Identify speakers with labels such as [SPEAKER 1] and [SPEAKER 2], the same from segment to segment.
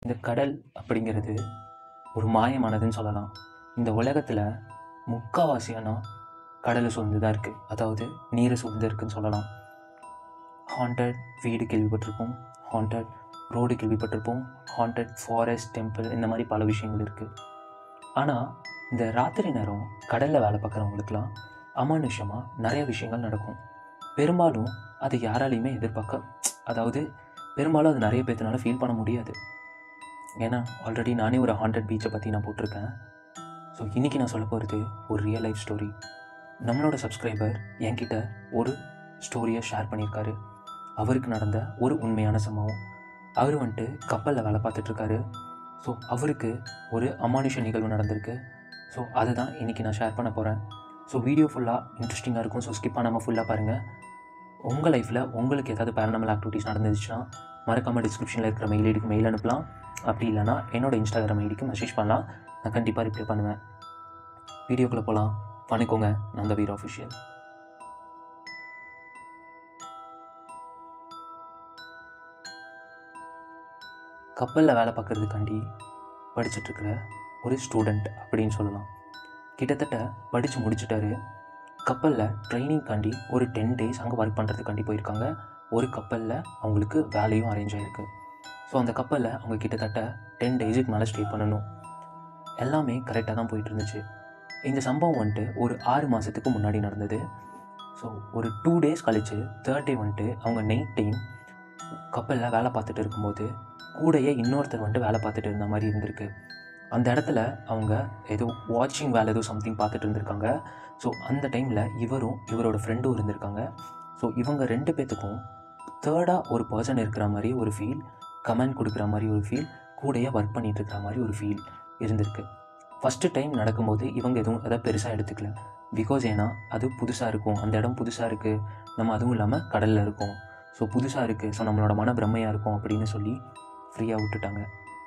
[SPEAKER 1] இந்த கடல் அப்படிங்கிறது ஒரு மாயமானதுன்னு சொல்லலாம் இந்த உலகத்தில் முக்காவாசியானா கடலை சூழ்ந்து தான் இருக்குது அதாவது நீரை சூழ்ந்து இருக்குன்னு சொல்லலாம் ஹாண்டட் வீடு கேள்விப்பட்டிருப்போம் ஹாண்டட் ரோடு கேள்விப்பட்டிருப்போம் ஹாண்டட் ஃபாரஸ்ட் டெம்பிள் இந்த மாதிரி பல விஷயங்கள் இருக்குது ஆனால் இந்த ராத்திரி நேரம் கடலில் வேலை பார்க்குறவங்களுக்குலாம் அமானுஷமாக நிறைய விஷயங்கள் நடக்கும் பெரும்பாலும் அது யாராலையுமே எதிர்பார்க்க அதாவது பெரும்பாலும் அது நிறைய பேர்த்தனால ஃபீல் பண்ண முடியாது ஏன்னா ஆல்ரெடி நானே ஒரு ஹாண்டட் பீச்சை பற்றி நான் போட்டிருக்கேன் ஸோ இன்றைக்கி நான் சொல்ல போகிறது ஒரு ரியல் லைஃப் ஸ்டோரி நம்மளோட சப்ஸ்கிரைபர் என்கிட்ட ஒரு ஸ்டோரியை ஷேர் பண்ணியிருக்காரு அவருக்கு நடந்த ஒரு உண்மையான சம்பவம் அவர் வந்துட்டு கப்பலில் வேலை பார்த்துட்ருக்காரு ஸோ அவருக்கு ஒரு அமானுஷ நிகழ்வு நடந்திருக்கு ஸோ அதை தான் இன்றைக்கி நான் ஷேர் பண்ண போகிறேன் ஸோ வீடியோ ஃபுல்லாக இன்ட்ரெஸ்டிங்காக இருக்கும் ஸோ ஸ்கிப் பண்ணாமல் ஃபுல்லாக பாருங்கள் உங்கள் லைஃப்பில் உங்களுக்கு ஏதாவது பேரனமல் ஆக்டிவிட்டீஸ் நடந்துச்சுன்னா மறக்காமல் டிஸ்கிரிப்ஷனில் இருக்கிற மெயில் ஐடிக்கு மெயில் அனுப்பலாம் அப்படி இல்லைனா என்னோட இன்ஸ்டாகிராம் ஐடிக்கு மெசேஜ் பண்ணலாம் நான் கண்டிப்பாக ரிப்ளை பண்ணுவேன் வீடியோக்குள்ளே போகலாம் பண்ணிக்கோங்க நந்த வீர் ஆஃபிஷியல் கப்பலில் வேலை பார்க்குறதுக்காண்டி படிச்சிட்ருக்கிற ஒரு ஸ்டூடெண்ட் அப்படின்னு சொல்லலாம் கிட்டத்தட்ட படித்து முடிச்சிட்டாரு கப்பலில் ட்ரைனிங்காண்டி ஒரு டென் டேஸ் அங்கே ஒர்க் பண்ணுறதுக்காண்டி போயிருக்காங்க ஒரு கப்பலில் அவங்களுக்கு வேலையும் அரேஞ்ச் ஆகிருக்கு ஸோ அந்த கப்பலில் அவங்க கிட்டத்தட்ட டென் டேஸுக்கு மேலே ஸ்டே பண்ணணும் எல்லாமே கரெக்டாக தான் போயிட்டு இருந்துச்சு இந்த சம்பவம் வந்துட்டு ஒரு ஆறு மாதத்துக்கு முன்னாடி நடந்தது ஸோ ஒரு டூ டேஸ் கழித்து தேர்ட் டே வந்துட்டு அவங்க நைட் டைம் கப்பலில் வேலை பார்த்துட்டு இருக்கும்போது கூடையே இன்னொருத்தர் வந்துட்டு வேலை பார்த்துட்டு இருந்த மாதிரி இருந்திருக்கு அந்த இடத்துல அவங்க ஏதோ வாட்சிங் வேலை ஏதோ சம்திங் பார்த்துட்டு இருந்திருக்காங்க ஸோ அந்த டைமில் இவரும் இவரோட ஃப்ரெண்டும் இருந்திருக்காங்க ஸோ இவங்க ரெண்டு பேர்த்துக்கும் தேர்டாக ஒரு பர்சன் இருக்கிற மாதிரி ஒரு ஃபீல் கமெண்ட் கொடுக்குற மாதிரி ஒரு ஃபீல் கூடயே ஒர்க் பண்ணிட்டு இருக்கிற மாதிரி ஒரு ஃபீல் இருந்திருக்கு ஃபஸ்ட்டு டைம் நடக்கும்போது இவங்க எதுவும் அதை பெருசாக எடுத்துக்கல பிகாஸ் ஏன்னா அது புதுசாக இருக்கும் அந்த இடம் புதுசாக இருக்குது நம்ம அதுவும் இல்லாமல் கடலில் இருக்கோம் ஸோ புதுசாக இருக்குது ஸோ நம்மளோட மன பிரம்மையாக இருக்கும் அப்படின்னு சொல்லி ஃப்ரீயாக விட்டுட்டாங்க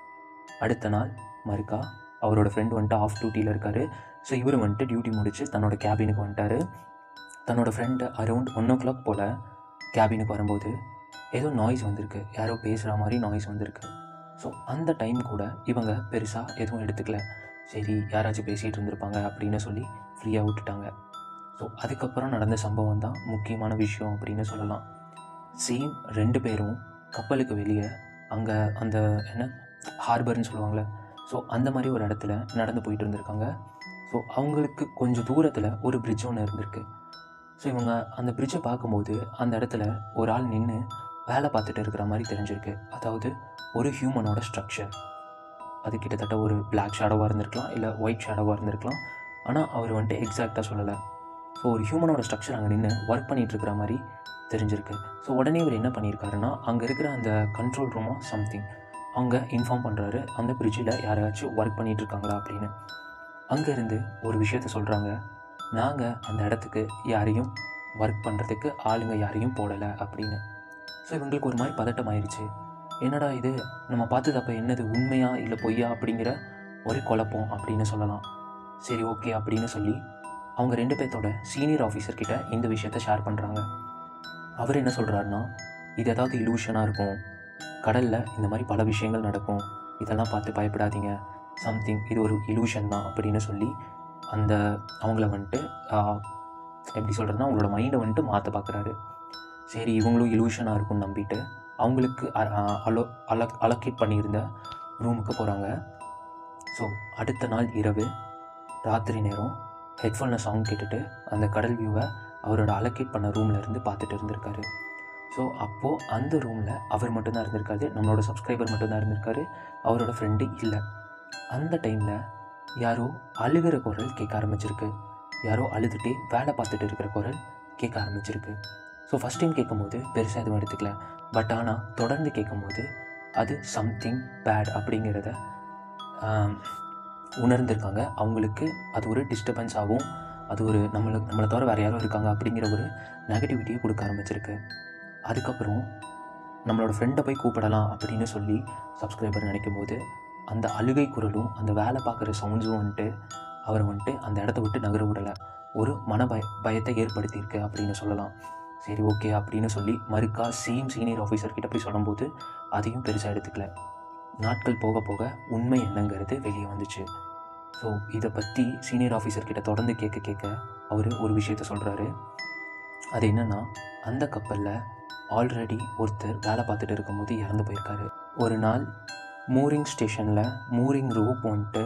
[SPEAKER 1] அடுத்த நாள் மறுக்கா அவரோட ஃப்ரெண்டு வந்துட்டு ஆஃப் டியூட்டியில் இருக்கார் ஸோ இவர் வந்துட்டு டியூட்டி முடிச்சு தன்னோட கேபினுக்கு வந்துட்டார் தன்னோட friend around one o'clock போல் கேபினுக்கு வரும்போது ஏதோ நாய்ஸ் வந்திருக்கு யாரோ பேசுகிற மாதிரி நாய்ஸ் வந்திருக்கு ஸோ அந்த டைம் கூட இவங்க பெருசாக எதுவும் எடுத்துக்கல சரி யாராச்சும் பேசிகிட்டு இருந்திருப்பாங்க அப்படின்னு சொல்லி ஃப்ரீயாக விட்டுட்டாங்க ஸோ அதுக்கப்புறம் நடந்த சம்பவம் தான் முக்கியமான விஷயம் அப்படின்னு சொல்லலாம் சேம் ரெண்டு பேரும் கப்பலுக்கு வெளியே அங்கே அந்த என்ன ஹார்பர்னு சொல்லுவாங்கள்ல ஸோ அந்த மாதிரி ஒரு இடத்துல நடந்து போயிட்டு இருந்திருக்காங்க ஸோ அவங்களுக்கு கொஞ்சம் தூரத்தில் ஒரு பிரிட்ஜ் ஒன்று இருந்திருக்கு ஸோ இவங்க அந்த பிரிட்ஜை பார்க்கும்போது அந்த இடத்துல ஒரு ஆள் நின்று வேலை பார்த்துட்டு இருக்கிற மாதிரி தெரிஞ்சிருக்கு அதாவது ஒரு ஹியூமனோட ஸ்ட்ரக்சர் அது கிட்டத்தட்ட ஒரு பிளாக் ஷேடோவாக இருந்திருக்கலாம் இல்லை ஒயிட் ஷேடோவாக இருந்திருக்கலாம் ஆனால் அவர் வந்துட்டு எக்ஸாக்டாக சொல்லலை ஸோ ஒரு ஹியூமனோட ஸ்ட்ரக்சர் அங்கே நின்று ஒர்க் பண்ணிகிட்டு இருக்கிற மாதிரி தெரிஞ்சிருக்கு ஸோ உடனே இவர் என்ன பண்ணியிருக்காருன்னா அங்கே இருக்கிற அந்த கண்ட்ரோல் ரூமாக சம்திங் அவங்க இன்ஃபார்ம் பண்ணுறாரு அந்த பிரிட்ஜில் யாராச்சும் ஒர்க் பண்ணிகிட்டு இருக்காங்களா அப்படின்னு அங்கேருந்து ஒரு விஷயத்த சொல்கிறாங்க நாங்கள் அந்த இடத்துக்கு யாரையும் ஒர்க் பண்ணுறதுக்கு ஆளுங்க யாரையும் போடலை அப்படின்னு ஸோ இவங்களுக்கு ஒரு மாதிரி பதட்டம் ஆயிடுச்சு என்னடா இது நம்ம பார்த்தது அப்போ என்னது உண்மையா இல்லை பொய்யா அப்படிங்கிற ஒரு குழப்பம் அப்படின்னு சொல்லலாம் சரி ஓகே அப்படின்னு சொல்லி அவங்க ரெண்டு பேர்த்தோட சீனியர் ஆஃபீஸர் கிட்ட இந்த விஷயத்த ஷேர் பண்ணுறாங்க அவர் என்ன சொல்கிறாருன்னா இது ஏதாவது இலூஷனாக இருக்கும் கடலில் இந்த மாதிரி பல விஷயங்கள் நடக்கும் இதெல்லாம் பார்த்து பயப்படாதீங்க சம்திங் இது ஒரு இலூஷன் தான் அப்படின்னு சொல்லி அந்த அவங்கள வந்துட்டு ஆஹ், எப்படி சொல்கிறதுனா அவங்களோட மைண்டை வந்துட்டு மாற்ற பார்க்குறாரு சரி இவங்களும் இலூஷனாக இருக்கும்னு நம்பிட்டு அவங்களுக்கு அ- அலோ அல அலோகேட் பண்ணியிருந்த ரூமுக்கு போகிறாங்க ஸோ அடுத்த நாள் இரவு ராத்திரி நேரம் ஹெட்ஃபோனில் சாங் கேட்டுட்டு அந்த கடல் வியூவை அவரோட அலோகேட் பண்ண ரூமில் இருந்து பார்த்துட்டு இருந்திருக்காரு ஸோ அப்போது அந்த ரூமில் அவர் மட்டும்தான் இருந்திருக்காரு நம்மளோட சப்ஸ்கிரைபர் மட்டும்தான் இருந்திருக்காரு அவரோட ஃப்ரெண்டு இல்லை அந்த டைமில் யாரோ அழுகிற குரல் கேட்க ஆரம்பிச்சிருக்கு யாரோ அழுதுகிட்டே வேலை பார்த்துட்டு இருக்கிற குரல் கேட்க ஆரம்பிச்சிருக்கு ஸோ ஃபஸ்ட் டைம் கேட்கும்போது பெருசாக எதுவும் எடுத்துக்கல பட் ஆனால் தொடர்ந்து கேட்கும்போது அது சம்திங் பேட் அப்படிங்கிறத ஆம், உணர்ந்திருக்காங்க அவங்களுக்கு அது ஒரு டிஸ்டர்பன்ஸ் ஆகும் அது ஒரு நம்மளுக்கு நம்மளை தவிர வேறு யாரும் இருக்காங்க அப்படிங்கிற ஒரு நெகட்டிவிட்டியை கொடுக்க ஆரம்பிச்சிருக்கு அதுக்கப்புறம் நம்மளோட ஃப்ரெண்டை போய் கூப்பிடலாம் அப்படின்னு சொல்லி சப்ஸ்கிரைபர் நினைக்கும் போது அந்த அழுகை குரலும் அந்த வேலை பார்க்குற சவுண்ட்ஸும் வந்துட்டு அவரை வந்துட்டு அந்த இடத்த விட்டு நகர விடலை ஒரு மன பய பயத்தை ஏற்படுத்தியிருக்கு அப்படின்னு சொல்லலாம் சரி ஓகே அப்படின்னு சொல்லி மறுக்கா சேம் சீனியர் ஆஃபீஸர் கிட்ட போய் சொல்லும்போது அதையும் பெருசாக எடுத்துக்கல நாட்கள் போக போக உண்மை என்னங்கிறது வெளியே வந்துச்சு ஸோ இதை பற்றி சீனியர் ஆஃபீஸர் கிட்ட தொடர்ந்து கேட்க கேட்க அவர் ஒரு விஷயத்த சொல்கிறாரு அது என்னன்னா அந்த கப்பலில் ஆல்ரெடி ஒருத்தர் வேலை பார்த்துட்டு இருக்கும்போது இறந்து போயிருக்காரு ஒரு நாள் மூரிங் ஸ்டேஷனில் மூரிங் ரோப் வந்துட்டு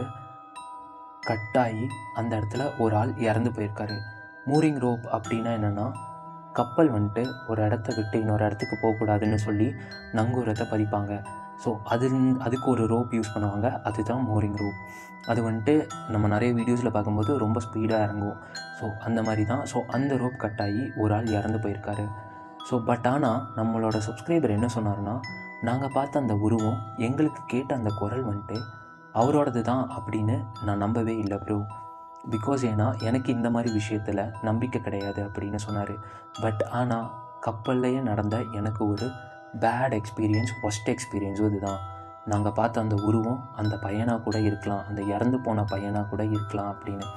[SPEAKER 1] கட்டாகி அந்த இடத்துல ஒரு ஆள் இறந்து போயிருக்காரு மூரிங் ரோப் அப்படின்னா என்னென்னா கப்பல் வந்துட்டு ஒரு இடத்த விட்டு இன்னொரு இடத்துக்கு போகக்கூடாதுன்னு சொல்லி நங்கூரத்தை பதிப்பாங்க ஸோ அது அதுக்கு ஒரு ரோப் யூஸ் பண்ணுவாங்க அதுதான் மூரிங் ரோப் அது வந்துட்டு நம்ம நிறைய வீடியோஸில் பார்க்கும்போது ரொம்ப ஸ்பீடாக இறங்கும் ஸோ அந்த மாதிரி தான் ஸோ அந்த ரோப் கட் ஆகி ஒரு ஆள் இறந்து போயிருக்காரு ஸோ பட் ஆனால் நம்மளோட சப்ஸ்கிரைபர் என்ன சொன்னார்னா நாங்கள் பார்த்த அந்த உருவம் எங்களுக்கு கேட்ட அந்த குரல் வந்துட்டு அவரோடது தான் அப்படின்னு நான் நம்பவே இல்லை ப்ரோ பிகாஸ் ஏன்னா எனக்கு இந்த மாதிரி விஷயத்தில் நம்பிக்கை கிடையாது அப்படின்னு சொன்னார் பட் ஆனால் கப்பல்லையே நடந்த எனக்கு ஒரு பேட் எக்ஸ்பீரியன்ஸ் ஒஸ்ட் எக்ஸ்பீரியன்ஸும் இதுதான் நாங்கள் பார்த்த அந்த உருவம் அந்த பையனாக கூட இருக்கலாம் அந்த இறந்து போன பையனாக கூட இருக்கலாம் அப்படின்னு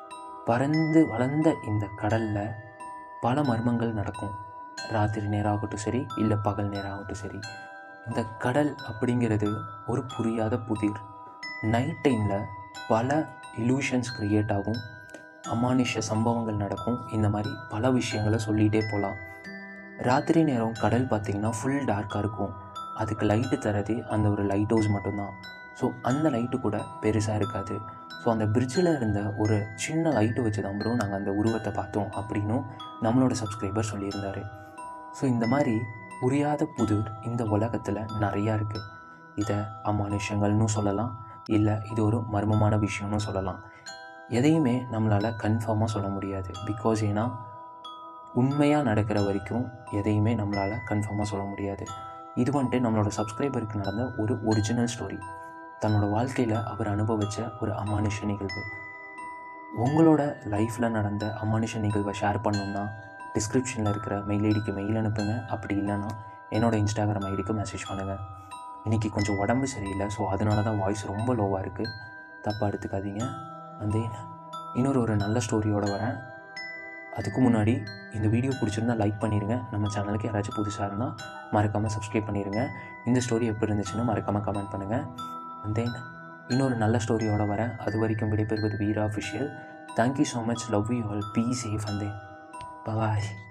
[SPEAKER 1] பறந்து வளர்ந்த இந்த கடலில் பல மர்மங்கள் நடக்கும் ராத்திரி நேரம் ஆகட்டும் சரி இல்லை பகல் நேரம் ஆகட்டும் சரி இந்த கடல் அப்படிங்கிறது ஒரு புரியாத புதிர் நைட் டைமில் பல இலூஷன்ஸ் க்ரியேட் ஆகும் அமானுஷ சம்பவங்கள் நடக்கும் இந்த மாதிரி பல விஷயங்களை சொல்லிகிட்டே போகலாம் ராத்திரி நேரம் கடல் பார்த்திங்கன்னா ஃபுல் டார்க்காக இருக்கும் அதுக்கு லைட்டு தரது அந்த ஒரு லைட் ஹவுஸ் மட்டும்தான் ஸோ அந்த லைட்டு கூட பெருசாக இருக்காது ஸோ அந்த பிரிட்ஜில் இருந்த ஒரு சின்ன லைட்டு வச்சு தான் ப்ரோ நாங்கள் அந்த உருவத்தை பார்த்தோம் அப்படின்னும் நம்மளோட சப்ஸ்கிரைபர் சொல்லியிருந்தார் ஸோ இந்த மாதிரி புரியாத புதிர் இந்த உலகத்தில் நிறையா இருக்குது இதை அமானுஷங்கள்னு சொல்லலாம் இல்லை இது ஒரு மர்மமான விஷயம்னு சொல்லலாம் எதையுமே நம்மளால் கன்ஃபார்மாக சொல்ல முடியாது பிகாஸ் ஏன்னா உண்மையாக நடக்கிற வரைக்கும் எதையுமே நம்மளால் கன்ஃபார்மாக சொல்ல முடியாது இது வந்துட்டு நம்மளோட சப்ஸ்கிரைபருக்கு நடந்த ஒரு ஒரிஜினல் ஸ்டோரி தன்னோட வாழ்க்கையில் அவர் அனுபவித்த ஒரு அமானுஷ நிகழ்வு உங்களோட லைஃப்பில் நடந்த அமானுஷ நிகழ்வை ஷேர் பண்ணணும்னா டிஸ்கிரிப்ஷனில் இருக்கிற மெயில் ஐடிக்கு மெயில் அனுப்புங்க அப்படி இல்லைன்னா என்னோடய இன்ஸ்டாகிராம் ஐடிக்கு மெசேஜ் பண்ணுங்கள் இன்றைக்கி கொஞ்சம் உடம்பு சரியில்லை ஸோ அதனால தான் வாய்ஸ் ரொம்ப லோவாக இருக்குது தப்பாக எடுத்துக்காதீங்க வந்து இன்னொரு ஒரு நல்ல ஸ்டோரியோடு வரேன் அதுக்கு முன்னாடி இந்த வீடியோ பிடிச்சிருந்தா லைக் பண்ணிடுங்க நம்ம சேனலுக்கு யாராச்சும் புதுசாக இருந்தால் மறக்காமல் சப்ஸ்கிரைப் பண்ணிடுங்க இந்த ஸ்டோரி எப்படி இருந்துச்சுன்னு மறக்காமல் கமெண்ட் பண்ணுங்கள் அண்ட் தென் இன்னொரு நல்ல ஸ்டோரியோட வரேன் அது வரைக்கும் விடைபெறுவது Veera official thank you so much love you all be safe and then bye